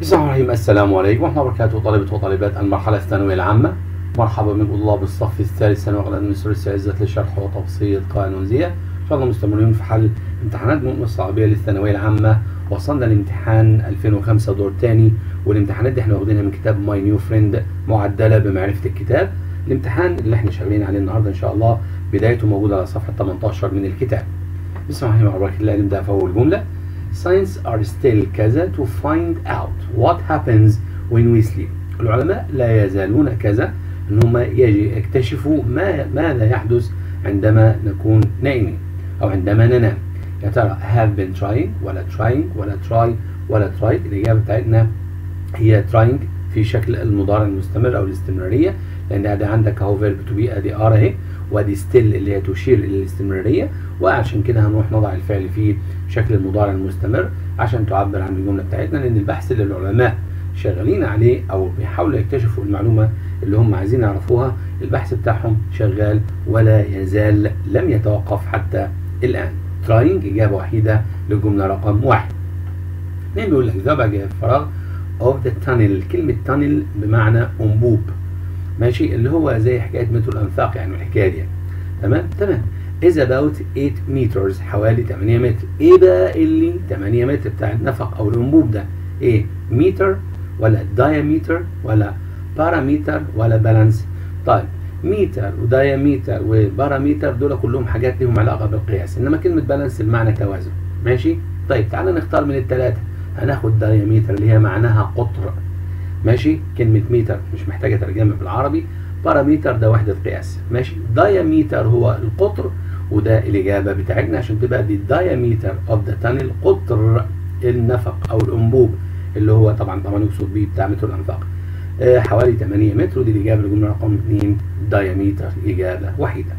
بسم الله الرحمن الرحيم السلام عليكم ورحمة الله وبركاته طلبة وطالبات المرحلة الثانوية العامة مرحبا بكم طلاب الصف الثالث ثانوي غدا مصر استعزت لشرح وتبسيط قانون زيا إن شاء الله مستمرين في حل امتحانات مؤمن الصعبية للثانوية العامة وصلنا لامتحان 2005 دور تاني والامتحانات دي احنا واخدينها من كتاب ماي نيو فريند معدلة بمعرفة الكتاب الامتحان اللي احنا شغالين عليه النهارده ان شاء الله بدايته موجودة على صفحة 18 من الكتاب بسم الله الرحمن الرحيم الله نبدأ في أول جملة Science are still كذا to find out what happens when we sleep. العلماء لا يزالون كذا ان هم يجي يكتشفوا ما ماذا يحدث عندما نكون نائمين او عندما ننام. يا ترى have been trying ولا trying ولا try ولا tried الاجابه بتاعتنا هي trying في شكل المضارع المستمر او الاستمراريه لان ادي عندك اهو فيرب تو بي ادي ار اهي وادي ستيل اللي هي تشير الى الاستمراريه وعشان كده هنروح نضع الفعل في شكل المضارع المستمر عشان تعبر عن الجمله بتاعتنا لان البحث اللي العلماء شغالين عليه او بيحاولوا يكتشفوا المعلومه اللي هم عايزين يعرفوها البحث بتاعهم شغال ولا يزال لم يتوقف حتى الان تراينج اجابه وحيده للجمله رقم واحد اثنين بيقول لك ذهب جاء الفراغ of the tunnel كلمه tunnel بمعنى انبوب ماشي اللي هو زي حكايه متر الانفاق يعني الحكايه دي تمام تمام is about 8 meters حوالي 8 متر ايه بقى اللي 8 متر بتاع النفق او الانبوب ده ايه متر ولا diameter ولا بارامتر ولا بالانس طيب متر ودايمتر وبارامتر دول كلهم حاجات لهم علاقه بالقياس انما كلمه بالانس المعنى توازن ماشي طيب تعالى نختار من الثلاثه هناخد دايمتر اللي هي معناها قطر ماشي كلمه متر مش محتاجه ترجمه بالعربي بارامتر ده وحده قياس ماشي دايمتر هو القطر وده الإجابة بتاعتنا عشان تبقى دي diameter of the tunnel قطر النفق أو الأنبوب اللي هو طبعا طبعا يقصد بيه بتاع متر الأنفاق آه حوالي 8 متر ودي الإجابة للجملة رقم 2 diameter إجابة وحيدة.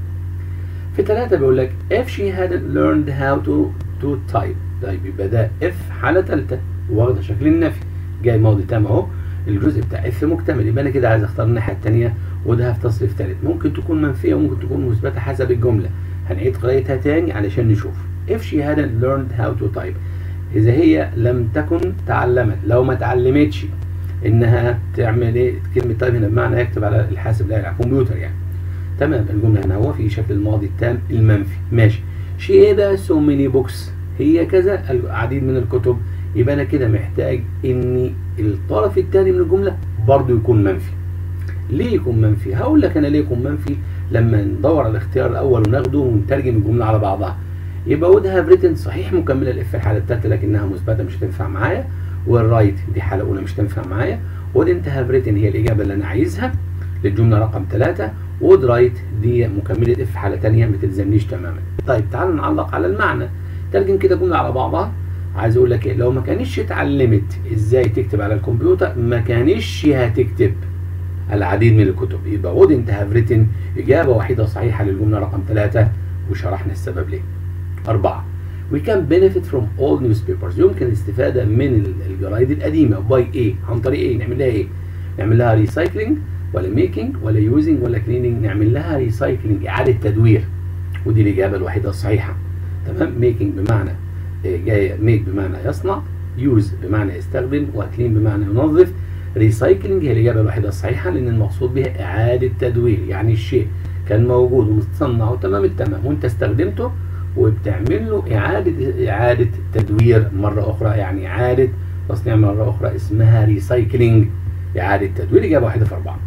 في ثلاثة بيقول لك if she hadn't learned how to to type طيب يبقى ده if حالة ثالثة واخدة شكل النفي جاي ماضي تام أهو الجزء بتاع اف مكتمل يبقى انا كده عايز اختار الناحيه الثانيه وده في تصريف ثالث ممكن تكون منفيه وممكن تكون مثبته حسب الجمله هنعيد قراءتها تاني علشان نشوف if she hadn't learned how to type إذا هي لم تكن تعلمت لو ما تعلمتش إنها تعمل إيه كلمة تايب هنا بمعنى يكتب على الحاسب لا على الكمبيوتر يعني تمام الجملة هنا هو في شكل الماضي التام المنفي ماشي she إيه بقى so many books هي كذا العديد من الكتب يبقى أنا كده محتاج إن الطرف الثاني من الجملة برضو يكون منفي ليه يكون منفي؟ هقول لك أنا ليه يكون منفي لما ندور على الاختيار الاول وناخده ونترجم الجمله على بعضها يبقى وود هاف ريتن صحيح مكمله الاف الحاله الثالثه لكنها مثبته مش هتنفع معايا والرايت دي حاله اولى مش هتنفع معايا وود انت هاف ريتن هي الاجابه اللي انا عايزها للجمله رقم ثلاثة وود رايت دي مكمله اف حاله ثانيه ما تلزمنيش تماما طيب تعال نعلق على المعنى ترجم كده جمله على بعضها عايز اقول لك ايه لو ما كانتش اتعلمت ازاي تكتب على الكمبيوتر ما كانتش هتكتب العديد من الكتب يبقى wouldn't have written إجابة وحيدة صحيحة للجملة رقم ثلاثة وشرحنا السبب ليه. أربعة We can benefit from all newspapers يمكن الاستفادة من الجرايد القديمة باي إيه؟ عن طريق إيه؟ نعمل لها إيه؟ نعمل لها ريسايكلينج ولا ميكينج ولا يوزنج ولا كليننج نعمل لها ريسايكلينج إعادة تدوير ودي الإجابة الوحيدة الصحيحة تمام ميكينج بمعنى جاية ميك بمعنى يصنع يوز بمعنى يستخدم وكلين بمعنى ينظف ريسايكلينج هي الإجابة الوحيدة الصحيحة لأن المقصود بها إعادة تدوير يعني الشيء كان موجود ومتصنع وتمام التمام وأنت استخدمته وبتعمل له إعادة إعادة تدوير مرة أخرى يعني إعادة تصنيع مرة أخرى اسمها ريسايكلينج إعادة تدوير إجابة واحدة في أربعة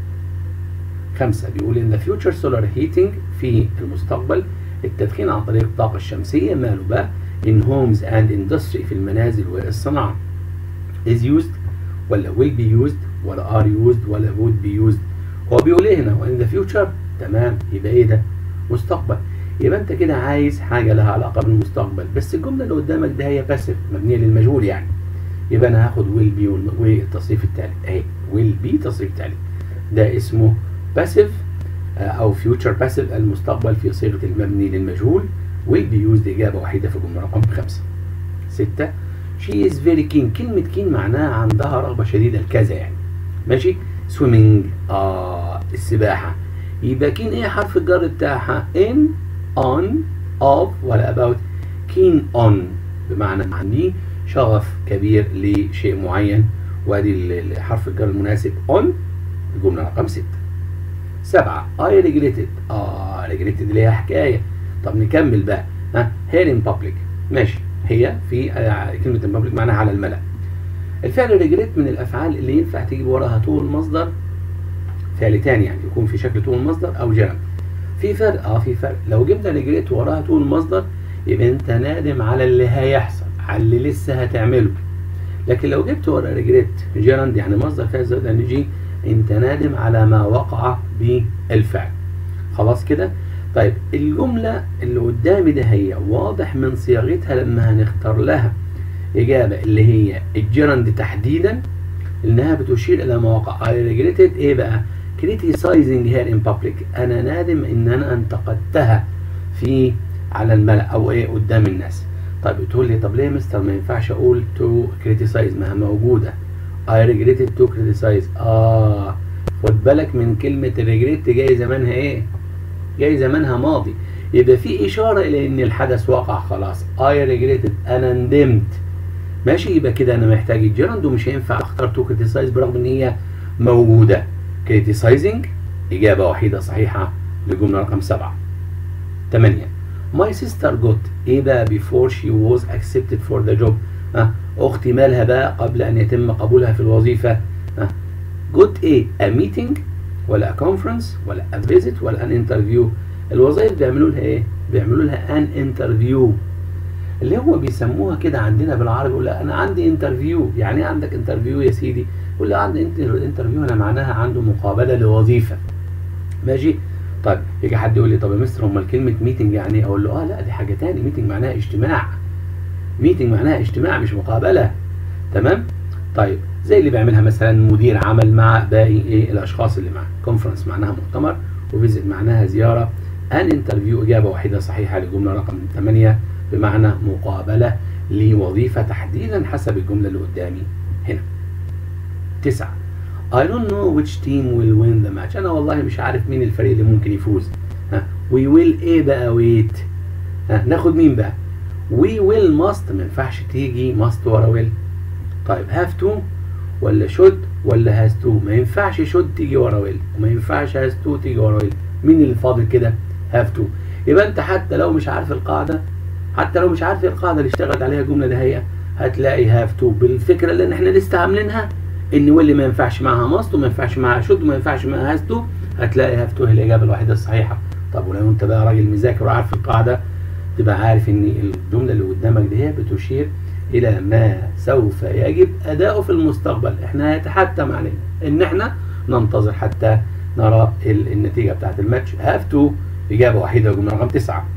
خمسة بيقول إن future solar heating في المستقبل التدخين عن طريق الطاقة الشمسية ماله بقى in homes and industry في المنازل والصناعة is used ولا will be used ولا are used ولا would be used هو بيقول ايه هنا in the future تمام يبقى ايه ده مستقبل يبقى انت كده عايز حاجه لها علاقه بالمستقبل بس الجمله اللي قدامك ده هي باسيف مبنيه للمجهول يعني يبقى انا هاخد will be والتصريف الثالث اهي will be تصريف ثالث ده اسمه باسيف او future باسيف المستقبل في صيغه المبني للمجهول will be used اجابه وحيده في الجمله رقم خمسه سته she is very keen كلمة keen معناها عندها رغبة شديدة لكذا يعني ماشي swimming آه السباحة يبقى keen ايه حرف الجر بتاعها in on of ولا about keen on بمعنى عندي شغف كبير لشيء معين وادي حرف الجر المناسب on الجمله رقم 6 سبعة I regretted اه regretted ليها حكايه طب نكمل بقى ها here in public ماشي هي في آه كلمه in public معناها على الملأ الفعل regret من الافعال اللي ينفع تجيب وراها طول مصدر فعل تاني يعني يكون في شكل طول مصدر او جرم في فرق اه في فرق لو جبنا ريجريت وراها طول مصدر يبقى انت نادم على اللي هيحصل على اللي لسه هتعمله لكن لو جبت ورا ريجريت جيراند يعني مصدر فعل زائد ان جي انت نادم على ما وقع بالفعل خلاص كده طيب الجملة اللي قدامي ده هي واضح من صياغتها لما هنختار لها إجابة اللي هي الجيراند تحديدا إنها بتشير إلى ما وقع I regretted إيه بقى criticizing her in public أنا نادم إن أنا انتقدتها في على الملأ أو إيه قدام الناس طيب بتقول لي طب ليه يا مستر ما ينفعش أقول to criticize ما هي موجودة I regretted to criticize آه خد بالك من كلمة regret جاي زمانها إيه جاي زمانها ماضي يبقى في إشارة إلى إن الحدث وقع خلاص I regretted أنا ندمت ماشي يبقى كده أنا محتاج الجيراند ومش هينفع أختار to criticize برغم إن هي موجودة criticizing إجابة وحيدة صحيحة للجملة رقم سبعة تمانية My sister got إيه بقى before she was accepted for the job ها أختي مالها بقى قبل أن يتم قبولها في الوظيفة ها got إيه a meeting ولا a conference ولا a visit ولا an interview الوظائف بيعملوا لها إيه بيعملوا لها an interview اللي هو بيسموها كده عندنا بالعربي يقول انا عندي انترفيو يعني ايه عندك انترفيو يا سيدي يقول لي عندي انترفيو انا معناها عنده مقابله لوظيفه ماشي طيب يجي حد يقول لي طب يا مستر امال كلمه ميتنج يعني اقول له اه لا دي حاجه تاني ميتنج معناها اجتماع ميتنج معناها اجتماع مش مقابله تمام طيب زي اللي بيعملها مثلا مدير عمل مع باقي ايه الاشخاص اللي معاه كونفرنس معناها مؤتمر وفيزيت معناها زياره ان انترفيو اجابه واحده صحيحه للجمله رقم 8 بمعنى مقابلة لوظيفة تحديدا حسب الجملة اللي قدامي هنا تسعة I don't know which team will win the match أنا والله مش عارف مين الفريق اللي ممكن يفوز ها we will إيه بقى wait ها ناخد مين بقى we will must ما ينفعش تيجي must ورا will طيب have to ولا should ولا has to ما ينفعش should تيجي ورا will وما ينفعش has to تيجي ورا will مين اللي فاضل كده have to يبقى انت حتى لو مش عارف القاعده حتى لو مش عارف القاعده اللي اشتغلت عليها الجمله ده هي هتلاقي هاف تو بالفكره اللي احنا لسه عاملينها ان واللي ما ينفعش معاها ماست وما ينفعش معاها شد وما ينفعش معاها هاز تو هتلاقي هاف تو هي الاجابه الوحيده الصحيحه طب ولو انت بقى راجل مذاكر وعارف القاعده تبقى عارف ان الجمله اللي قدامك دي هي بتشير الى ما سوف يجب اداؤه في المستقبل احنا هيتحتم علينا ان احنا ننتظر حتى نرى النتيجه بتاعت الماتش هاف تو اجابه وحيده جمله رقم تسعه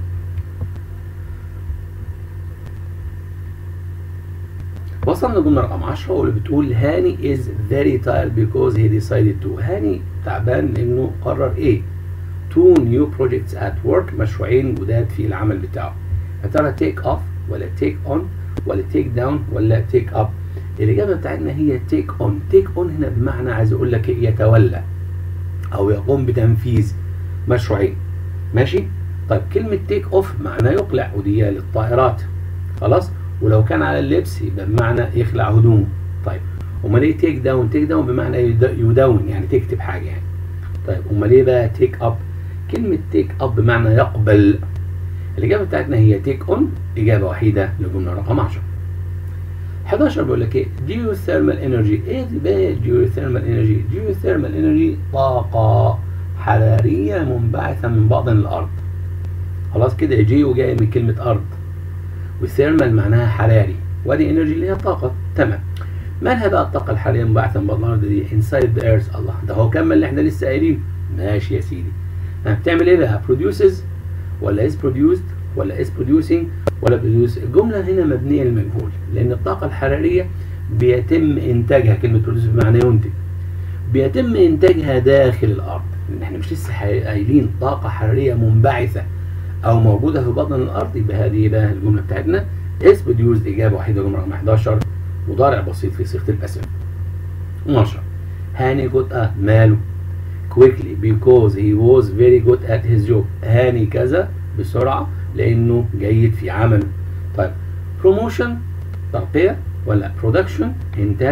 وصلنا للجمله رقم 10 واللي بتقول هاني is very tired because he decided to هاني تعبان لانه قرر ايه two new projects at work مشروعين جداد في العمل بتاعه يا ترى take off ولا take on ولا take down ولا take up الاجابه بتاعتنا هي take on take on هنا بمعنى عايز اقول لك يتولى او يقوم بتنفيذ مشروعين ماشي طيب كلمه take off معناه يقلع ودي للطائرات خلاص ولو كان على اللبس يبقى بمعنى يخلع هدومه طيب امال ايه تيك داون تيك داون بمعنى يدون يعني تكتب حاجه يعني طيب امال ايه بقى تيك اب كلمه تيك اب بمعنى يقبل الاجابه بتاعتنا هي تيك اون اجابه وحيده لجمله رقم 10 11 بيقول لك ايه جيوثيرمال انرجي ايه بقى جيوثيرمال انرجي جيوثيرمال انرجي طاقه حراريه منبعثه من باطن الارض خلاص كده جيو جاي من كلمه ارض وثيرمال معناها حراري وادي انرجي اللي هي طاقه تمام مالها بقى الطاقه الحراريه المبعثه من بطن الارض دي انسايد ذا ايرث الله ده هو كمل اللي احنا لسه قايلينه ماشي يا سيدي بتعمل ايه بقى produces ولا is produced ولا is producing ولا produce الجمله هنا مبنيه للمجهول لان الطاقه الحراريه بيتم انتاجها كلمه produce بمعنى ينتج بيتم انتاجها داخل الارض ان احنا مش لسه قايلين طاقه حراريه منبعثه او موجوده في بطن الارض يبقى هذه بقى الجمله بتاعتنا is produced اجابه وحيده جمله رقم 11 مضارع بسيط في صيغه الاسم 12 هاني good at ماله quickly because he was very good at his job هاني كذا بسرعه لانه جيد في عمله طيب promotion ترقيه ولا production انتاج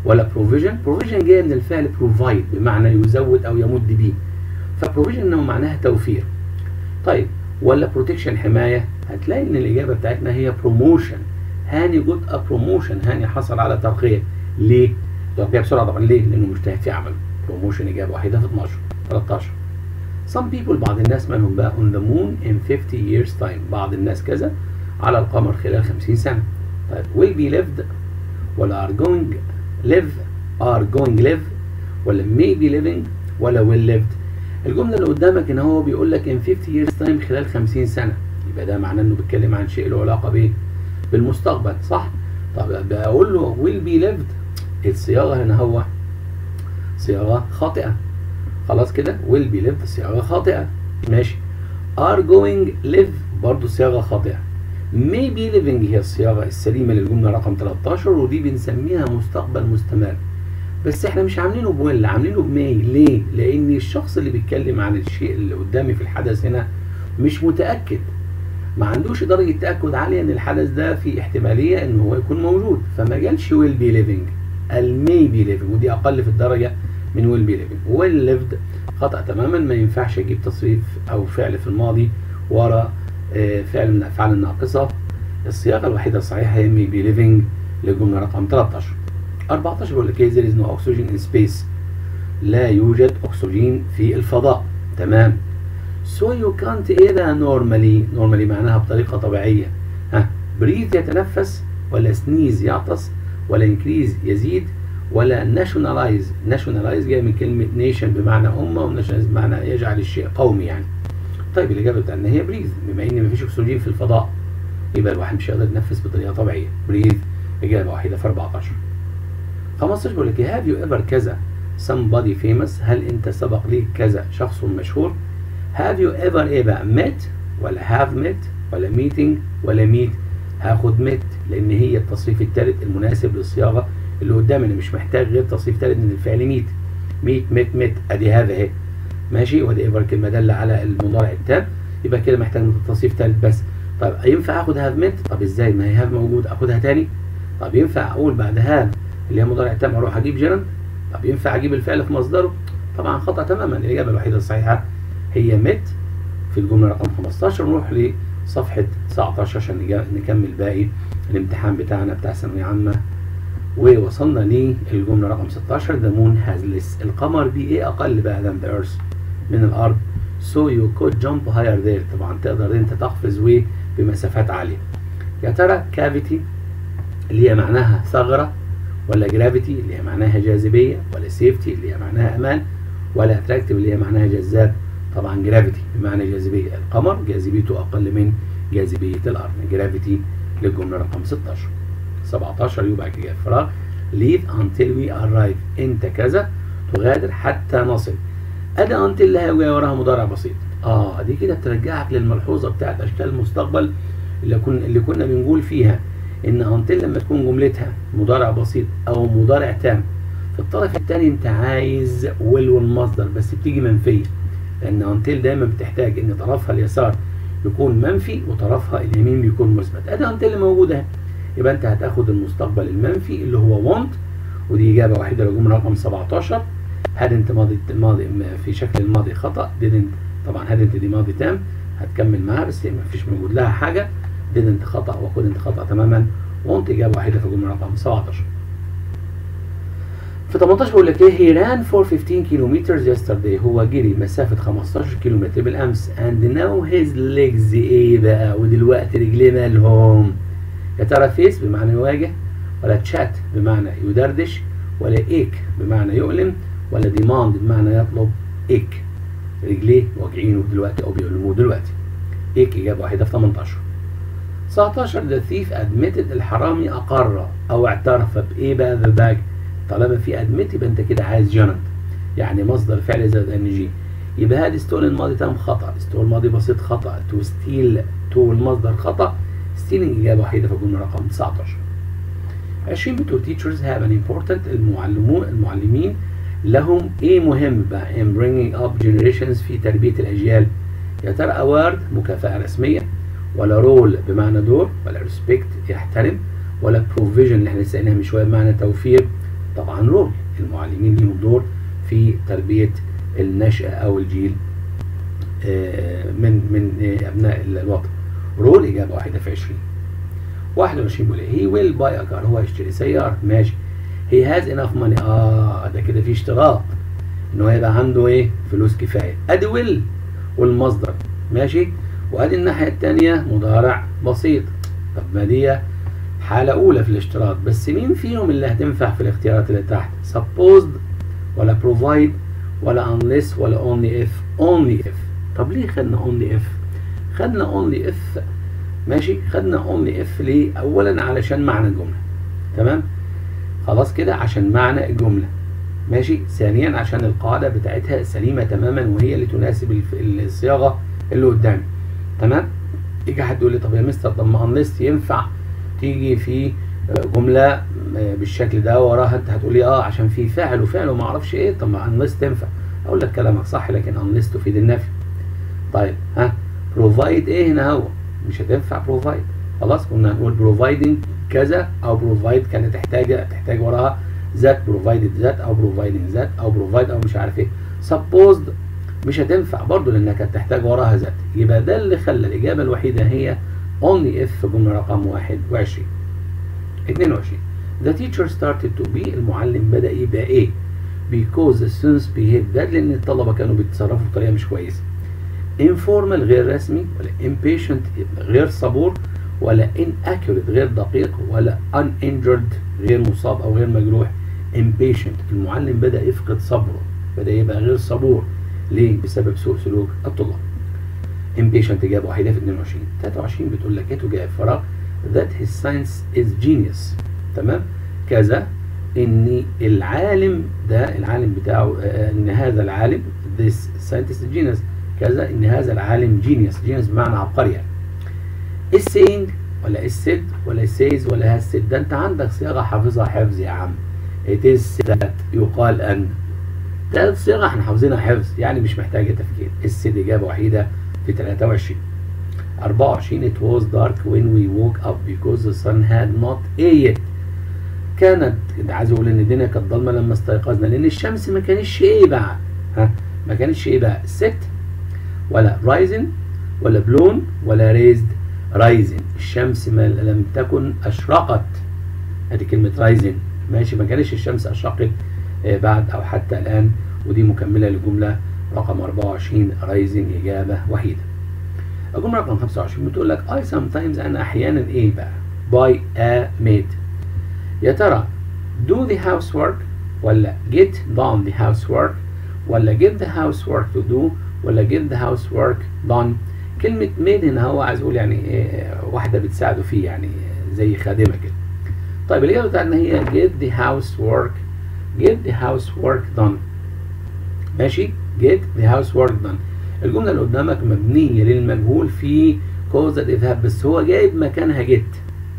ولا provision provision جايه من الفعل provide بمعنى يزود او يمد به فprovision انه معناها توفير طيب ولا protection حمايه هتلاقي ان الاجابه بتاعتنا هي promotion هاني جود ا promotion هاني حصل على ترقيه ليه؟ ترقيه بسرعه طبعا ليه؟ لانه مجتهد في عمله promotion اجابه واحده في 12 13 some people بعض الناس منهم بقى on the moon in 50 years time بعض الناس كذا على القمر خلال 50 سنه طيب will be lived ولا are going live are going live ولا may be living ولا will lived الجمله اللي قدامك ان هو بيقول لك in 50 years time خلال 50 سنه يبقى ده معناه انه بيتكلم عن شيء له علاقه بايه بالمستقبل صح طب بقول له will be lived الصياغه هنا هو صياغه خاطئه خلاص كده will be lived صياغه خاطئه ماشي are going live برضه صياغه خاطئه may be living هي الصياغه السليمه للجمله رقم 13 ودي بنسميها مستقبل مستمر بس احنا مش عاملينه بويل عاملينه بماي ليه لان الشخص اللي بيتكلم عن الشيء اللي قدامي في الحدث هنا مش متاكد ما عندوش درجه تاكد عاليه ان الحدث ده في احتماليه ان هو يكون موجود فما جالش ويل بي ليفنج المي بي ليفنج ودي اقل في الدرجه من ويل بي ليفنج ويل ليفد خطا تماما ما ينفعش اجيب تصريف او فعل في الماضي ورا آه، فعل من الافعال الناقصه الصياغه الوحيده الصحيحه هي مي بي ليفنج للجمله رقم 13 14 بيقول لك there is no oxygen in space لا يوجد اكسجين في الفضاء تمام so you can't ايه ده normally normally معناها بطريقه طبيعيه ها breathe يتنفس ولا sneeze يعطس ولا increase يزيد ولا nationalize nationalize جاي من كلمه nation بمعنى امه وناشوناليز بمعنى يجعل الشيء قومي يعني طيب الاجابه بتاعتنا هي breathe بما ان مفيش اكسجين في الفضاء يبقى الواحد مش هيقدر يتنفس بطريقه طبيعيه breathe اجابه واحده في 14 15 بيقول لك هاف يو ايفر كذا somebody famous هل انت سبق ليك كذا شخص مشهور هاف يو ايفر ايه بقى met ولا have met ولا meeting ولا meet هاخد met لان هي التصريف الثالث المناسب للصياغه اللي قدامي انا مش محتاج غير تصريف ثالث من الفعل meet meet met met ادي هذا اهي ماشي وادي ايفر كلمه داله على المضارع التام يبقى كده محتاج تصريف ثالث بس طيب ينفع اخد هاف met طب ازاي ما هي هاف موجود اخدها تاني طب ينفع اقول بعد هاف اللي هي مضارع تام اروح اجيب جيرند طب ينفع اجيب الفعل في مصدره طبعا خطا تماما الاجابه الوحيده الصحيحه هي مت في الجمله رقم 15 نروح لصفحه 19 عشان نجا- نكمل باقي الامتحان بتاعنا بتاع ثانويه عامه ووصلنا للجمله رقم 16 ذا مون هاز ليس القمر بيه ايه اقل بقى ذان ذا ايرث من الارض سو يو كود جامب هاير ذير طبعا تقدر انت تقفز و بمسافات عاليه يا ترى كافيتي اللي هي معناها ثغره ولا جرافيتي اللي هي معناها جاذبيه ولا سيفتي اللي هي معناها امان ولا اتراكتيف اللي هي معناها جذاب طبعا جرافيتي بمعنى جاذبيه القمر جاذبيته اقل من جاذبيه الارض جرافيتي للجمله رقم 16 17 يبقى كده فراغ leave until we arrive انت كذا تغادر حتى نصل ادي until اللي هي وراها مضارع بسيط اه دي كده بترجعك للملحوظه بتاعت اشكال المستقبل اللي كنا اللي كنا بنقول فيها ان until لما تكون جملتها مضارع بسيط او مضارع تام في الطرف الثاني انت عايز will والمصدر بس بتيجي منفيه لان until دايما بتحتاج ان طرفها اليسار يكون منفي وطرفها اليمين بيكون مثبت ادي until اللي موجوده اهي يبقى انت هتاخد المستقبل المنفي اللي هو want ودي اجابه واحده للجمله رقم 17 hadn't ماضي ماضي في شكل الماضي خطا didn't طبعا hadn't دي ماضي تام هتكمل معاها بس ما فيش موجود لها حاجه didn't خطا وكنت خطا تماما want اجابه واحده في الجمله رقم 17 في 18 بيقول لك ايه he ran for 15 kilometers yesterday هو جري مسافة 15 كيلومتر بالأمس and now his legs ايه بقى ودلوقتي رجليه مالهم يا ترى فيس بمعنى يواجه ولا تشات بمعنى يدردش ولا ايك بمعنى يؤلم ولا ديماند بمعنى يطلب ايك رجليه واجعينه دلوقتي او بيؤلموه دلوقتي ايك اجابه واحده في 18 19 ذا ثيف ادميتد الحرامي اقر او اعترف بايه بقى ذا باج طالما في ادميت يبقى انت كده عايز جنرال يعني مصدر فعل زائد ان جي يبقى هذا ستول الماضي تام خطا ستول الماضي بسيط خطا تو ستيل تو المصدر خطا ستيلينج اجابه وحيده في الجمله رقم 19 20 بتوع teachers have an important المعلمون المعلمين لهم ايه مهم بقى in bringing up generations في تربيه الاجيال يا ترى award مكافاه رسميه ولا رول بمعنى دور ولا respect يحترم ولا provision اللي احنا لسه قايلينها من شويه بمعنى توفير طبعا رول المعلمين ليهم دور في تربية النشأة أو الجيل من من أبناء الوطن رول إجابة واحدة في 20 21 بيقول هي ويل باي كار هو هيشتري سيارة ماشي هي هاز انف ماني اه ده كده في اشتراط ان هو يبقى عنده ايه فلوس كفايه ادي ويل والمصدر ماشي وادي الناحيه الثانيه مضارع بسيط طب ما دي حاله اولى في الاشتراط بس مين فيهم اللي هتنفع في الاختيارات اللي تحت supposed ولا provide ولا unless ولا only if only if طب ليه خدنا only if خدنا only if ماشي خدنا only if ليه اولا علشان معنى الجمله تمام خلاص كده عشان معنى الجمله ماشي ثانيا عشان القاعده بتاعتها سليمه تماما وهي اللي تناسب الصياغه اللي قدامي تمام يجي حد يقول لي طب يا مستر طب ما انليست ينفع تيجي في جمله بالشكل ده وراها انت هتقول لي اه عشان في فعل وفعل وما اعرفش ايه طب ما انليست تنفع اقول لك كلامك صح لكن انليست تفيد النفي طيب ها بروفايد ايه هنا هو مش هتنفع بروفايد خلاص كنا هنقول بروفايدنج كذا او بروفايد كانت تحتاج تحتاج وراها ذات بروفايدد ذات او بروفايدنج ذات او بروفايد او مش عارف ايه سبوزد مش هتنفع برضه لانها كانت تحتاج وراها ذات يبقى ده اللي خلى الاجابه الوحيده هي only if في جمله رقم 21 22 The teacher started to be المعلم بدأ يبقى ايه because the students behaved bad لان الطلبه كانوا بيتصرفوا بطريقه مش كويسه informal غير رسمي ولا impatient غير صبور ولا inaccurate غير دقيق ولا uninjured غير مصاب او غير مجروح impatient المعلم بدأ يفقد صبره بدأ يبقى غير صبور ليه بسبب سوء سلوك الطلاب impatient إجابة واحدة في 22 23 بتقول لك ايه تجاه فراغ that his science is genius تمام كذا ان العالم ده العالم بتاعه ان هذا العالم this scientist genius كذا ان هذا العالم genius genius بمعنى عبقري يعني السينج ولا السد ولا السيز ولا هالسد ده انت عندك صياغه حافظها حفظ يا عم it is that يقال ان ده صياغه احنا حافظينها حفظ يعني مش محتاجه تفكير السد اجابه وحيده في 23 24 it was dark when we woke up because the sun had not a yet كانت عايز اقول ان الدنيا كانت ضلمه لما استيقظنا لان الشمس ما كانتش ايه بقى ها ما كانتش ايه بقى ست ولا رايزن ولا بلون ولا ريزد رايزن الشمس ما لم تكن اشرقت ادي كلمه رايزن ماشي ما كانش الشمس اشرقت بعد او حتى الان ودي مكمله للجمله رقم 24 رايزنج اجابه وحيده الجمله رقم 25 بتقول لك I sometimes انا احيانا ايه بقى by a maid يا ترى do the housework ولا get done the housework ولا get the housework to do ولا get the housework done كلمة maid هنا هو عايز اقول يعني إيه واحدة بتساعده فيه يعني زي خادمة كده طيب الإجابة بتاعتنا هي get the housework get the housework done ماشي get the housework done الجملة اللي قدامك مبنية للمجهول في causative verb بس هو جايب مكانها get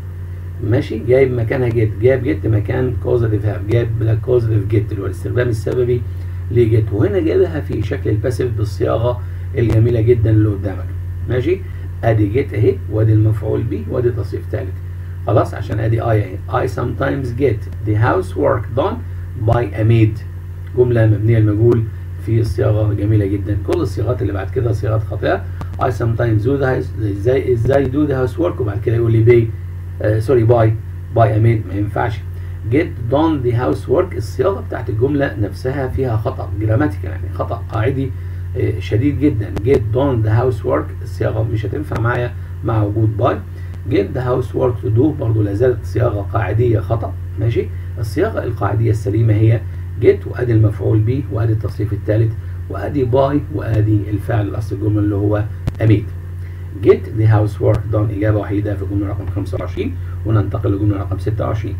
ماشي جايب مكانها جيت جايب جيت مكان كوزاتيف هاب جايب لك كوزاتيف جيت اللي هو الاستخدام السببي لجيت وهنا جايبها في شكل الباسيف بالصياغه الجميله جدا اللي قدامك ماشي ادي جيت اهي وادي المفعول به وادي تصريف ثالث خلاص عشان ادي اي اهي I sometimes get the housework done by a maid جمله مبنيه المجهول في الصياغه جميله جدا كل الصياغات اللي بعد كده صياغات خاطئه I sometimes do the ازاي ازاي do the housework وبعد كده يقول لي بي سوري باي باي امين ما ينفعش get done the housework الصياغه بتاعت الجمله نفسها فيها خطا جراماتيكال يعني خطا قاعدي uh, شديد جدا get done the housework الصياغه مش هتنفع معايا مع وجود باي get the housework to do برضه لا زالت صياغه قاعديه خطا ماشي الصياغه القاعديه السليمه هي get وادي المفعول به وادي التصريف الثالث وادي باي وادي الفعل الاصل الجمله اللي هو اميد get the housework done إجابة وحيدة في الجملة رقم 25 وننتقل للجملة رقم 26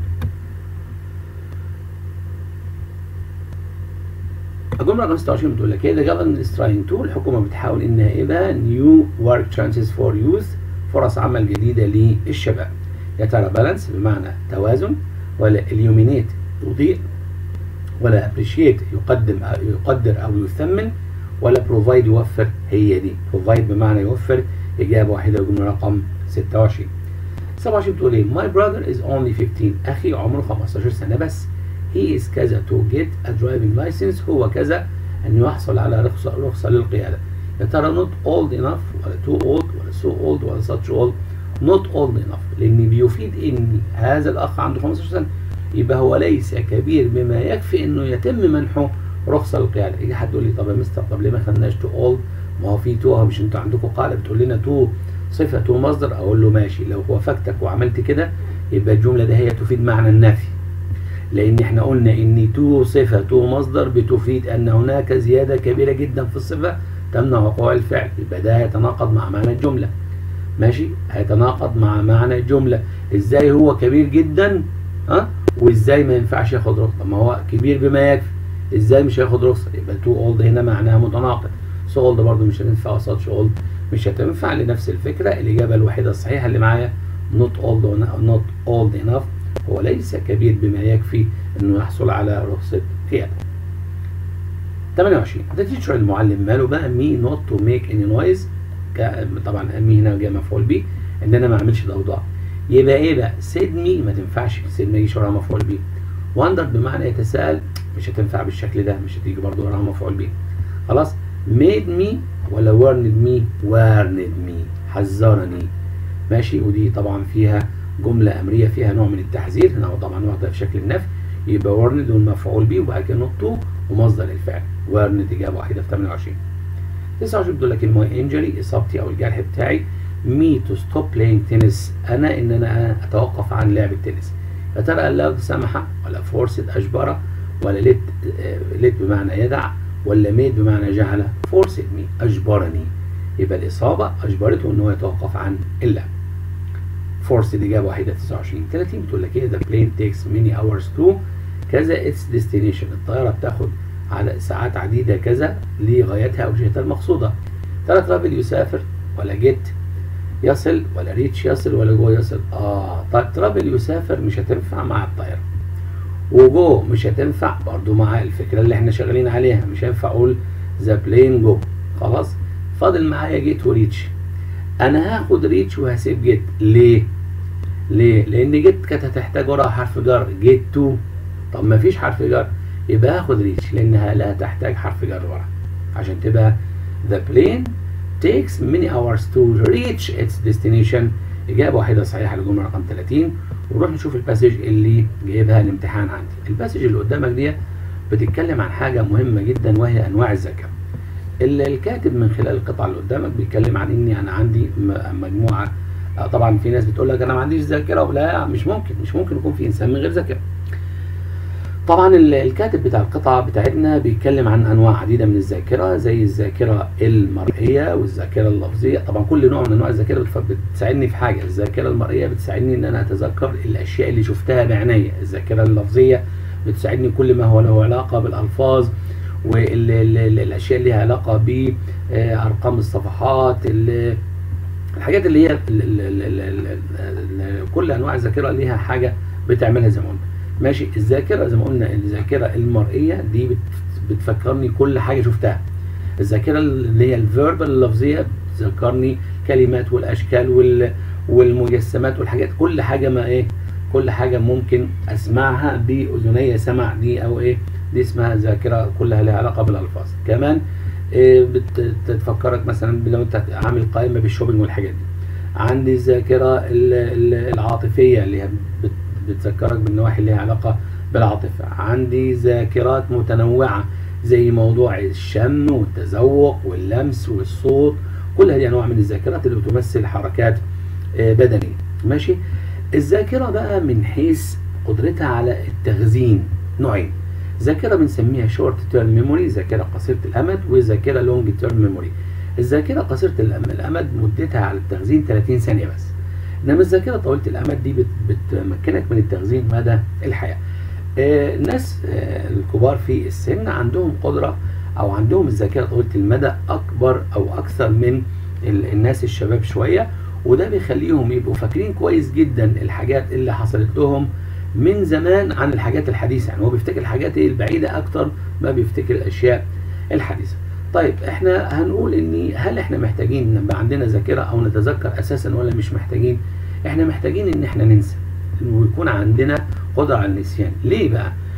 الجملة رقم 26 بتقول لك ايه the government is trying to الحكومة بتحاول انها ايه بقى new work chances for youth فرص عمل جديدة للشباب يا ترى بالانس بمعنى توازن ولا illuminate يضيء ولا appreciate يقدم يقدر او يثمن ولا بروفايد يوفر هي دي بروفايد بمعنى يوفر إجابة واحدة الجملة رقم 26 27 بتقول إيه My brother is only 15 أخي عمره 15 سنة بس he is كذا to get a driving license هو كذا أن يحصل على رخصة رخصة للقيادة يا ترى not old enough ولا too old ولا so old ولا such old not old enough لأن بيفيد إن هذا الأخ عنده 15 سنة يبقى هو ليس كبير بما يكفي إنه يتم منحه رخصة للقيادة يجي حد يقول لي طب يا مستر طب ليه ما خدناش تو اولد ما هو في تو مش انتوا عندكم قاعدة بتقول لنا تو صفة تو مصدر أقول له ماشي لو وافقتك وعملت كده يبقى الجملة دي هي تفيد معنى النفي لأن احنا قلنا إن تو صفة تو مصدر بتفيد أن هناك زيادة كبيرة جدا في الصفة تمنع وقوع الفعل يبقى ده هيتناقض مع معنى الجملة ماشي هيتناقض مع معنى الجملة ازاي هو كبير جدا ها وازاي ما ينفعش ياخد رخصة ما هو كبير بما يكفي ازاي مش هياخد رخصة يبقى تو اولد هنا معناها متناقض سو اولد برضه مش هتنفع وساتش اولد مش هتنفع لنفس الفكرة الإجابة الوحيدة الصحيحة اللي معايا not old not old enough هو ليس كبير بما يكفي انه يحصل على رخصة قيادة 28 the teacher المعلم ماله بقى me not to make any noise طبعا me هنا جاي مفعول به ان انا ما اعملش ضوضاء يبقى ايه بقى said me ما تنفعش said ما يجيش وراها مفعول به wonder بمعنى يتساءل مش هتنفع بالشكل ده مش هتيجي برضه وراها مفعول به خلاص made me ولا warned me warned me حذرني ماشي ودي طبعا فيها جملة أمرية فيها نوع من التحذير هنا طبعا واخدة في شكل النفي يبقى warned والمفعول به وبعد كده نوت ومصدر الفعل warned إجابة واحدة في 28 29 بتقول لك الماي انجري إصابتي أو الجرح بتاعي me to stop playing tennis أنا إن أنا أتوقف عن لعب التنس يا ترى allowed سمح ولا forced أجبر ولا let let بمعنى يدع ولا made بمعنى جعل forced me أجبرني يبقى الإصابة أجبرته إن هو يتوقف عن اللعب forced إجابة واحدة 29 30 بتقول لك إيه the plane takes many hours to كذا its destination الطيارة بتاخد على ساعات عديدة كذا لغايتها أو جهتها المقصودة ترى ترافل يسافر ولا جيت يصل ولا ريتش يصل ولا جو يصل اه طيب ترافل يسافر مش هتنفع مع الطيارة وجو مش هتنفع برضو مع الفكرة اللي احنا شغالين عليها مش هينفع اقول ذا بلين جو خلاص فاضل معايا جيت وريتش انا هاخد ريتش وهسيب جيت ليه ليه لان جيت كانت هتحتاج وراها حرف جر جيت تو طب ما فيش حرف جر يبقى هاخد ريتش لانها لا تحتاج حرف جر ورا عشان تبقى the plane takes many hours to reach its destination إجابة واحدة صحيحة للجملة رقم 30 ونروح نشوف الباسج اللي جايبها الامتحان عندي الباسج اللي قدامك دي بتتكلم عن حاجة مهمة جدا وهي أنواع الذاكرة الكاتب من خلال القطعة اللي قدامك بيتكلم عن إني أنا عندي مجموعة طبعا في ناس بتقول لك أنا ما عنديش ذاكرة لا مش ممكن مش ممكن يكون في إنسان من غير ذاكرة طبعا الكاتب بتاع القطعة بتاعتنا بيتكلم عن انواع عديدة من الذاكرة زي الذاكرة المرئية والذاكرة اللفظية طبعا كل نوع من انواع الذاكرة بتساعدني في حاجة الذاكرة المرئية بتساعدني ان انا اتذكر الاشياء اللي شفتها بعينيا الذاكرة اللفظية بتساعدني كل ما هو له علاقة بالالفاظ والاشياء اللي لها علاقة بارقام الصفحات الحاجات اللي هي كل انواع الذاكرة ليها حاجة بتعملها زي ما قلنا ماشي الذاكره زي ما قلنا الذاكره المرئيه دي بتفكرني كل حاجه شفتها الذاكره اللي هي الفيربال اللفظيه بتذكرني كلمات والاشكال وال والمجسمات والحاجات كل حاجه ما ايه كل حاجه ممكن اسمعها باذني سمع دي او ايه دي اسمها ذاكره كلها لها علاقه بالالفاظ كمان إيه بتفكرك مثلا لو انت عامل قائمه بالشوبينج والحاجات دي عندي الذاكره العاطفيه اللي هي بتذكرك بالنواحي اللي لها علاقه بالعاطفه عندي ذاكرات متنوعه زي موضوع الشم والتذوق واللمس والصوت كل هذه انواع من الذاكرات اللي بتمثل حركات بدنيه ماشي الذاكره بقى من حيث قدرتها على التخزين نوعين ذاكره بنسميها شورت تيرم ميموري ذاكره قصيره الامد وذاكره لونج تيرم ميموري الذاكره قصيره الامد مدتها على التخزين 30 ثانيه بس انما الذاكره طويله الامد دي بتمكنك من التخزين مدى الحياه آه الناس آه الكبار في السن عندهم قدره او عندهم الذاكره طويله المدى اكبر او اكثر من الناس الشباب شويه وده بيخليهم يبقوا فاكرين كويس جدا الحاجات اللي حصلت لهم من زمان عن الحاجات الحديثه يعني هو بيفتكر الحاجات البعيده اكتر ما بيفتكر الاشياء الحديثه طيب احنا هنقول ان هل احنا محتاجين نبقى عندنا ذاكره او نتذكر اساسا ولا مش محتاجين احنا محتاجين ان احنا ننسى ويكون عندنا قدره على النسيان ليه بقى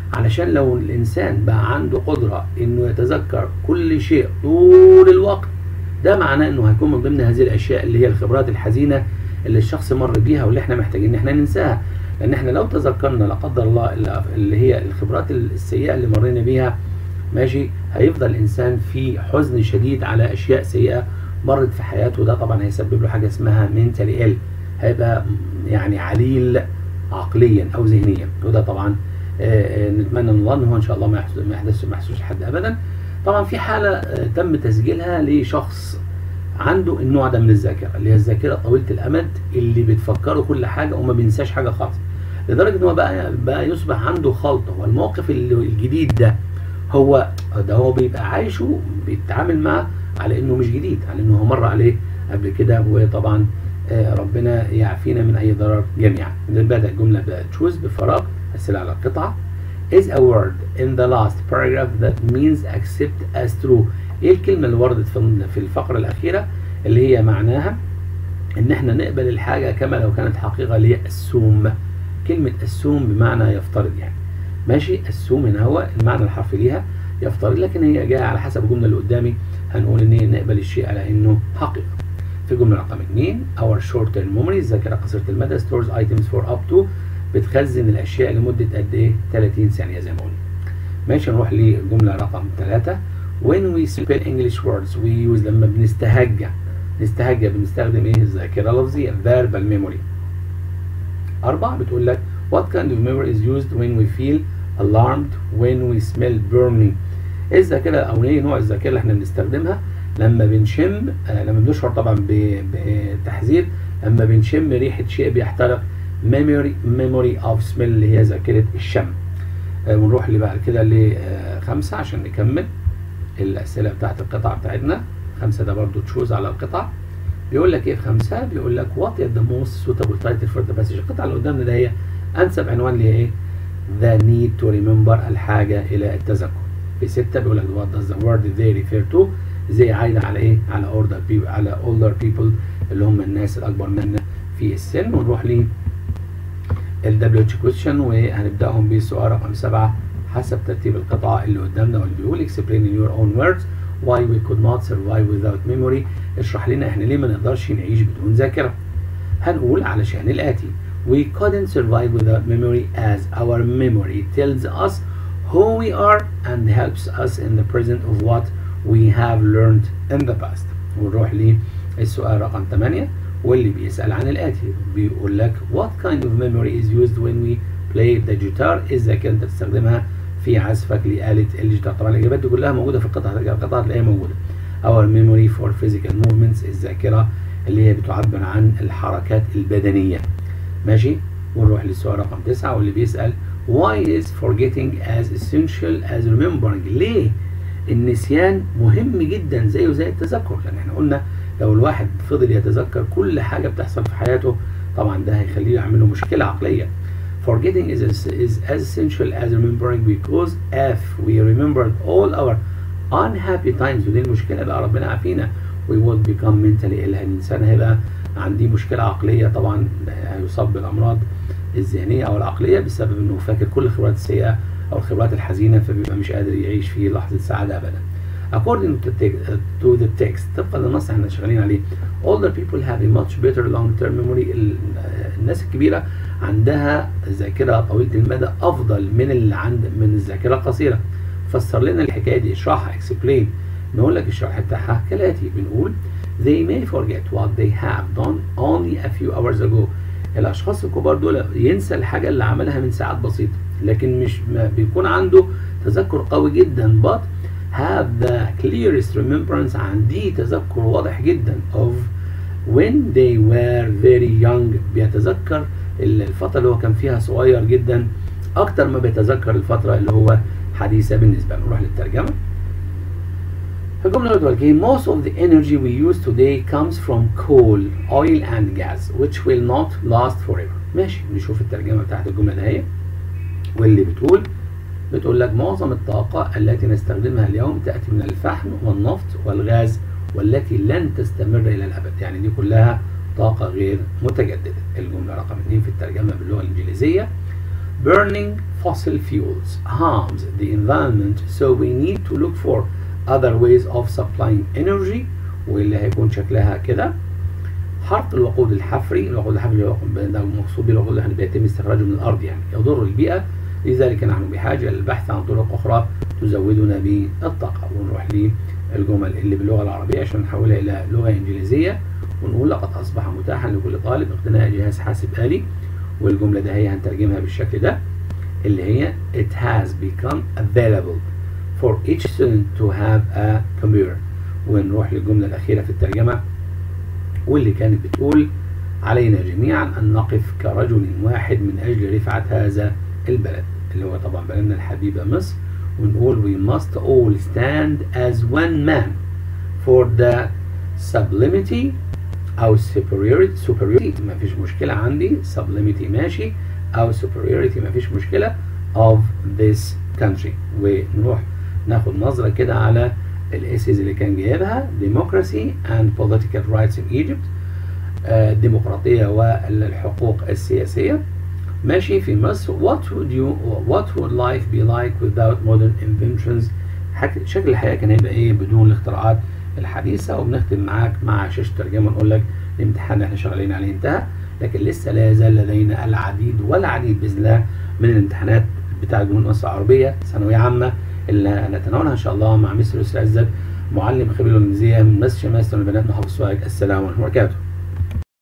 علشان لو الانسان بقى عنده قدره انه يتذكر كل شيء طول الوقت ده معناه انه هيكون من ضمن هذه الاشياء اللي هي الخبرات الحزينه اللي الشخص مر بيها واللي احنا محتاجين ان احنا ننساها لان احنا لو تذكرنا لا قدر الله اللي هي الخبرات السيئه اللي مرينا بيها ماشي هيفضل الانسان في حزن شديد على اشياء سيئه مرت في حياته وده طبعا هيسبب له حاجه اسمها منتالي ال هيبقى يعني عليل عقليا او ذهنيا وده طبعا آه، آه، نتمنى من الله ان هو ان شاء الله ما يحدث ما يحدثش ما يحدثش لحد ابدا طبعا في حاله آه، تم تسجيلها لشخص عنده النوع ده من الذاكره اللي هي الذاكره طويله الامد اللي بتفكره كل حاجه وما بينساش حاجه خالص لدرجه ان هو بقى بقى يصبح عنده خلطه والموقف اللي- الجديد ده هو ده هو بيبقى عايشه بيتعامل معاه على انه مش جديد على انه هو مر عليه قبل كده وطبعا آه، ربنا يعافينا من اي ضرر جميعا بدا الجمله بتشوز بفراغ السلة على القطعه is a word in the last paragraph that means accept as true ايه الكلمه اللي وردت في في الفقره الاخيره اللي هي معناها ان احنا نقبل الحاجه كما لو كانت حقيقه اللي هي assume كلمه assume بمعنى يفترض يعني ماشي assume هنا هو المعنى الحرفي ليها يفترض لكن هي جايه على حسب الجمله اللي قدامي هنقول ان هي نقبل الشيء على انه حقيقه في الجمله رقم 2 our short term memory الذاكره قصيره المدى stores items for up to بتخزن الاشياء لمده قد ايه 30 ثانيه زي ما قلنا ماشي نروح للجمله رقم 3 when we spell English words we use لما بنستهجى نستهجى بنستخدم ايه الذاكره اللفظيه verbal memory أربعة بتقول لك what kind of memory is used when we feel alarmed when we smell burning ايه الذاكره او ايه نوع الذاكره اللي احنا بنستخدمها لما بنشم آه لما بنشعر طبعا ب- بتحذير لما بنشم ريحه شيء بيحترق memory memory of smell اللي هي ذاكره الشم آه ونروح اللي بعد كده لخمسه عشان نكمل الاسئله بتاعت القطعه بتاعتنا خمسه ده برضو تشوز على القطع بيقول لك ايه في خمسه بيقول لك وات از ذا موست suitable title for the passage القطعه اللي قدامنا ده هي انسب عنوان ليها ايه the need to remember الحاجه الى التذكر في ستة بيقول لك what does the word they refer to زي عايدة على ايه على older people على older people اللي هم الناس الأكبر منا في السن ونروح ل ال WH question وهنبدأهم بالسؤال رقم سبعة حسب ترتيب القطعة اللي قدامنا واللي بيقول explain in your own words why we could not survive without memory اشرح لنا احنا ليه ما نقدرش نعيش بدون ذاكرة هنقول علشان الآتي we couldn't survive without memory as our memory tells us who we are and helps us in the present of what we have learned in the past ونروح للسؤال رقم 8 واللي بيسأل عن الآتي بيقول لك what kind of memory is used when we play the guitar إذا كنت تستخدمها في عزفك لآلة الجيتار طبعا الإجابات دي كلها موجودة في القطعة القطعة هتلاقيها موجودة our memory for physical movements الذاكرة اللي هي بتعبر عن الحركات البدنية ماشي ونروح للسؤال رقم 9 واللي بيسأل why is forgetting as essential as remembering ليه النسيان مهم جدا زيه زي التذكر لان احنا قلنا لو الواحد فضل يتذكر كل حاجه بتحصل في حياته طبعا ده هيخليه يعمل له مشكله عقليه forgetting is, is as essential as remembering because if we remembered all our unhappy times ودي المشكله بقى ربنا عافينا we would become mentally ill الانسان هيبقى عندي مشكله عقليه طبعا هيصاب بالامراض الذهنيه او العقليه بسبب انه فاكر كل الخبرات السيئه او الخبرات الحزينه فبيبقى مش قادر يعيش في لحظه سعاده ابدا. According to the text, to the text طبقا للنص احنا شغالين عليه older people have a much better long term memory ال- الناس الكبيره عندها ذاكره طويله المدى افضل من اللي عند من الذاكره القصيره. فسر لنا الحكايه دي اشرحها explain نقول لك الشرح بتاعها كالاتي بنقول they may forget what they have done only a few hours ago الاشخاص الكبار دول ينسى الحاجه اللي عملها من ساعات بسيطه لكن مش ما بيكون عنده تذكر قوي جدا but have the clearest remembrance عندي تذكر واضح جدا of when they were very young بيتذكر الفتره اللي هو كان فيها صغير جدا اكتر ما بيتذكر الفتره اللي هو حديثه بالنسبه له نروح للترجمه الجملة اللي بتقول لك most of the energy we use today comes from coal, oil and gas which will not last forever. ماشي نشوف الترجمة بتاعت الجملة ده هي واللي بتقول بتقول لك معظم الطاقة التي نستخدمها اليوم تأتي من الفحم والنفط والغاز والتي لن تستمر إلى الأبد يعني دي كلها طاقة غير متجددة الجملة رقم 2 في الترجمة باللغة الإنجليزية burning fossil fuels harms the environment so we need to look for other ways of supplying energy واللي هيكون شكلها كده حرق الوقود الحفري الوقود الحفري ده المقصود بالوقود اللي بيتم استخراجه من الارض يعني يضر البيئه لذلك نحن بحاجه للبحث عن طرق اخرى تزودنا بالطاقه ونروح للجمل اللي باللغه العربيه عشان نحولها الى لغه انجليزيه ونقول لقد اصبح متاحا لكل طالب اقتناء جهاز حاسب آلي والجمله ده هي هنترجمها بالشكل ده اللي هي it has become available for each student to have a computer ونروح للجمله الاخيره في الترجمه واللي كانت بتقول علينا جميعا أن نقف كرجل واحد من أجل رفعة هذا البلد اللي هو طبعا بلدنا الحبيبة مصر ونقول we must all stand as one man for the sublimity أو superiority superiority ما فيش مشكلة عندي sublimity ماشي أو superiority ما فيش مشكلة of this country ونروح ناخد نظرة كده على الاسيز اللي كان جايبها democracy and political rights in Egypt الديمقراطية والحقوق السياسية ماشي في مصر what would you what would life be like without modern inventions شكل الحياة كان هيبقى ايه بدون الاختراعات الحديثة وبنختم معاك مع شاشة ترجمة نقول لك الامتحان اللي احنا شغالين عليه انتهى لكن لسه لا يزال لدينا العديد والعديد بإذن الله من الامتحانات بتاع جمهورية مصر العربية ثانوية عامة اللي نتناولها ان شاء الله مع مستر يسرا عزت معلم خبير الانجليزيه من مسجد شمال البنات محافظ سوهاج السلام عليكم ورحمه الله وبركاته